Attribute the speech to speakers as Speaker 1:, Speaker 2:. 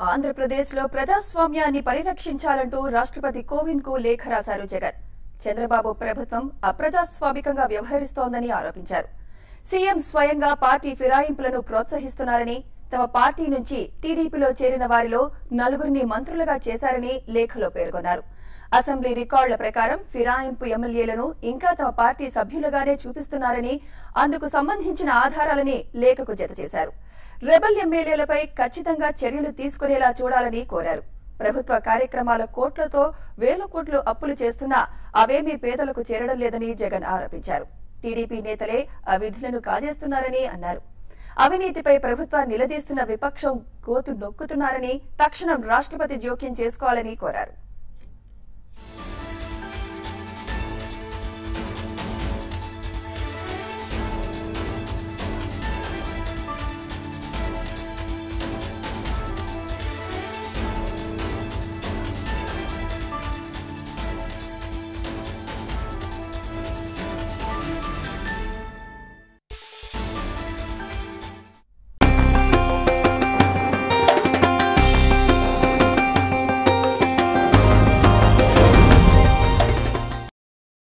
Speaker 1: ఆంధ్రప్రదేశ్లో ప్రజాస్వామ్యాన్ని పరిరక్షించాలంటూ రాష్ట్రపతి కోవింద్ కు లేఖ రాశారు జగన్ చంద్రబాబు ప్రభుత్వం అప్రజాస్వామికంగా వ్యవహరిస్తోందని ఆరోపించారు సీఎం స్వయంగా పార్టీ ఫిరాయింపులను ప్రోత్సహిస్తున్నారని తమ పార్టీ నుంచి టీడీపీలో చేరిన వారిలో నలుగురిని మంత్రులుగా చేశారని లేఖలో పేర్కొన్నారు అసెంబ్లీ రికార్డుల ప్రకారం ఫిరాయింపు ఎమ్మెల్యేలను ఇంకా తమ పార్టీ సభ్యులుగానే చూపిస్తున్నారని అందుకు సంబంధించిన ఆధారాలని లేఖకు జతచేశారు రెబల్ ఎమ్మెల్యేలపై ఖచ్చితంగా చర్యలు తీసుకునేలా చూడాలని కోరారు ప్రభుత్వ కార్యక్రమాల కోట్లతో వేల కోట్లు అప్పులు చేస్తున్నా అవేమీ పేదలకు చేరడం లేదని జగన్ ఆరోపించారు టీడీపీ నేతలే ఆ విధులను కాజేస్తున్నారని అన్నారు అవినీతిపై ప్రభుత్వాన్ని నిలదీస్తున్న విపక్షం గోతు నొక్కుతున్నారని తక్షణం రాష్ట్రపతి జోక్యం చేసుకోవాలని కోరారు